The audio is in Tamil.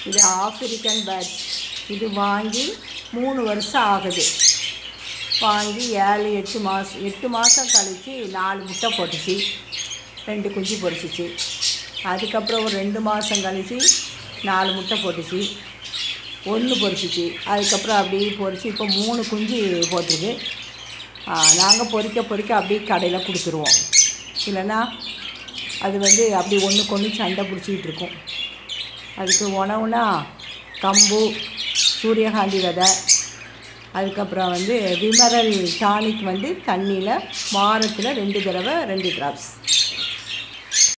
இது ஆப்பிரிக்கன் பேட்ச் இது வாங்கி மூணு வருஷம் ஆகுது வாங்கி ஏழு எட்டு மாதம் எட்டு மாதம் கழித்து நாலு முட்டை போட்டுச்சு ரெண்டு குஞ்சு பொரிச்சிச்சு அதுக்கப்புறம் ஒரு ரெண்டு மாதம் கழித்து நாலு முட்டை போட்டுச்சு ஒன்று பொரிச்சிச்சு அதுக்கப்புறம் அப்படியே பொரிச்சு இப்போ மூணு குஞ்சு போட்டுருக்கு நாங்கள் பொரிக்க பொரிக்க அப்படியே கடையில் கொடுத்துருவோம் இல்லைன்னா அது வந்து அப்படி ஒன்றுக்கு ஒன்று சண்டை பிடிச்சிக்கிட்டு இருக்கும் அதுக்கு உணவுனா கம்பு சூரியகாந்தி விதை அதுக்கப்புறம் வந்து விமரல் டானிக் வந்து தண்ணியில் வாரத்தில் ரெண்டு தடவை ரெண்டு ட்ராப்ஸ்